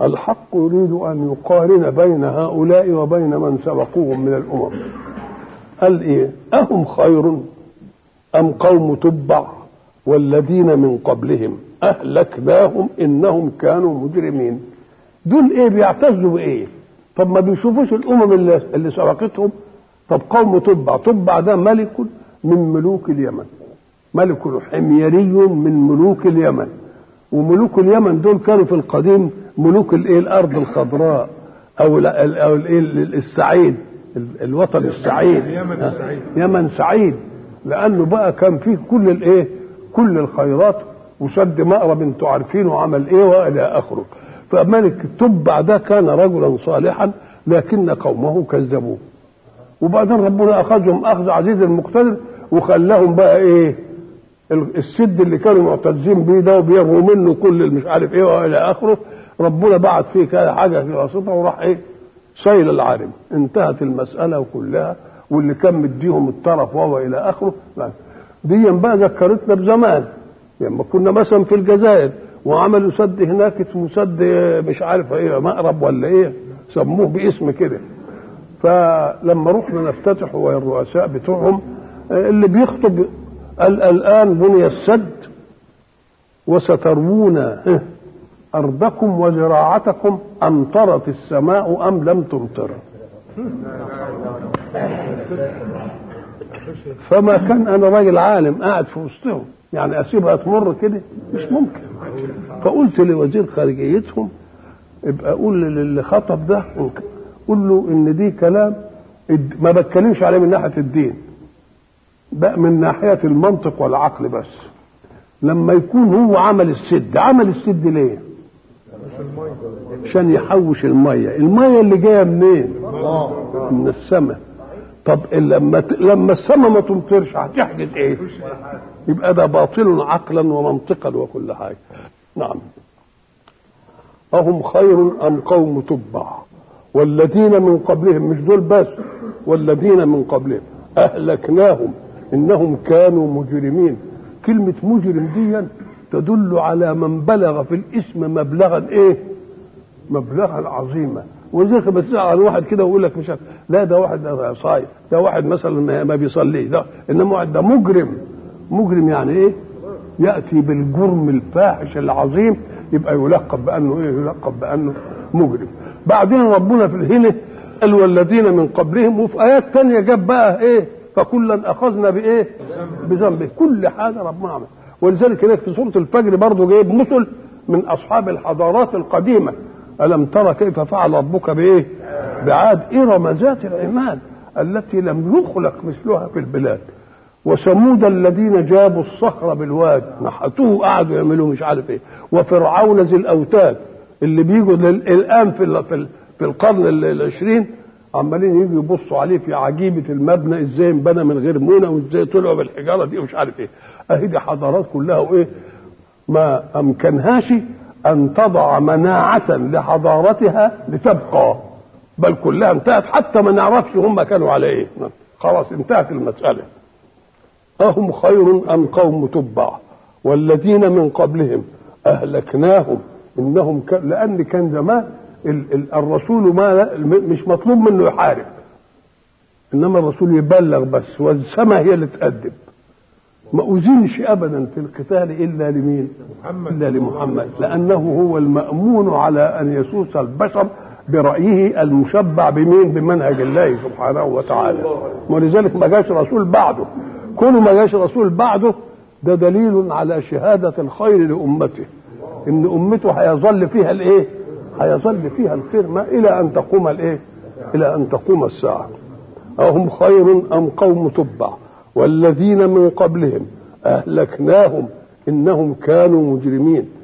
الحق يريد أن يقارن بين هؤلاء وبين من سبقوهم من الأمم قال إيه أهم خير أم قوم تبع والذين من قبلهم أهلكناهم إنهم كانوا مجرمين دول إيه بيعتزوا بإيه طب ما بيشوفوش الأمم اللي, اللي سبقتهم طب قوم تبع تبع ده ملك من ملوك اليمن ملك حميري من ملوك اليمن وملوك اليمن دول كانوا في القديم ملوك الايه الارض الخضراء او ال او الايه السعيد الوطن السعيد يمن السعيد يمن سعيد لانه بقى كان فيه كل الايه كل الخيرات وسد مأرب انتوا عارفين وعمل ايه والى اخره فملك التبع ده كان رجلا صالحا لكن قومه كذبوه وبعدين ربنا اخذهم اخذ عزيز المقتدر وخلاهم بقى ايه السد اللي كانوا معتزين بيه ده وبيرموا منه كل المش عارف ايه والى اخره ربنا بعت فيه كده حاجه في واسطه وراح ايه سيل العالم انتهت المساله كلها واللي كان مديهم الطرف وهو الى اخره دي بقى ذكرتنا بزمان لما كنا مثلا في الجزائر وعملوا سد هناك اسمه سد مش عارف ايه مأرب ولا ايه سموه باسم كده فلما رحنا نفتتح والرؤساء بتوعهم اللي بيخطب قال الآن بني السد وسترون أرضكم وزراعتكم أمطرت السماء أم لم تمطر فما كان أنا راجل عالم قاعد في وسطهم يعني أسيبها تمر كده مش ممكن فقلت لوزير خارجيتهم ابقى قول للي خطب ده قول له ان دي كلام ما بتكلمش عليه من ناحيه الدين بقى من ناحيه المنطق والعقل بس لما يكون هو عمل السد عمل السد ليه عشان يحوش الميه الميه اللي جايه منين من السماء طب لما لما السماء ما تمطرش هتحجز ايه يبقى ده باطل عقلا ومنطقا وكل حاجه نعم أهم خير أم قوم تبع والذين من قبلهم مش دول بس والذين من قبلهم أهلكناهم إنهم كانوا مجرمين كلمة مجرم دي تدل على من بلغ في الاسم مبلغا إيه مبلغا عظيما ولذلك بتسأل عن واحد كده ويقول لك مش عارف لا ده واحد صايم ده واحد مثلا ما بيصليش ده انما واحد ده مجرم مجرم يعني ايه ياتي بالجرم الفاحش العظيم يبقى يلقب بانه ايه يلقب بانه مجرم بعدين ربنا في الهنا قال والذين من قبلهم وفي ايات تانية جاب بقى ايه فكلا اخذنا بايه بذنبه كل حاجه ربنا عمل ولذلك هناك في سوره الفجر برضه جايب مثل من اصحاب الحضارات القديمه الم ترى كيف فعل ربك بايه بعاد ارم ذات العماد التي لم يخلق مثلها في البلاد وثمود الذين جابوا الصخر بالواد نحتوه قعدوا يعملوا مش عارف ايه وفرعون ذي الاوتاد اللي بيجوا الان في في القرن العشرين عمالين يجوا يبصوا عليه في عجيبه المبنى ازاي انبنى من غير منى وازاي طلعوا بالحجاره دي ومش عارف ايه اهي دي حضارات كلها وايه ما امكنهاش ان تضع مناعه لحضارتها لتبقى بل كلها انتهت حتى ما نعرفش هم كانوا على ايه خلاص انتهت المساله أهم خير أم قوم تبع والذين من قبلهم أهلكناهم إنهم كان لأن كان زمان ال ال الرسول ما مش مطلوب منه يحارب إنما الرسول يبلغ بس والسماء هي اللي تأدب ما أذنش أبدا في القتال إلا لمين؟ محمد إلا لمحمد لأنه هو المأمون على أن يسوس البشر برأيه المشبع بمين؟ بمنهج الله سبحانه وتعالى ولذلك ما جاش رسول بعده كونه ما جاش رسول بعده ده دليل على شهادة الخير لأمته إن أمته هيظل فيها الإيه؟ هيظل فيها الخير ما إلى أن تقوم الإيه؟ إلى أن تقوم الساعة أهم خير أم قوم تبع والذين من قبلهم أهلكناهم إنهم كانوا مجرمين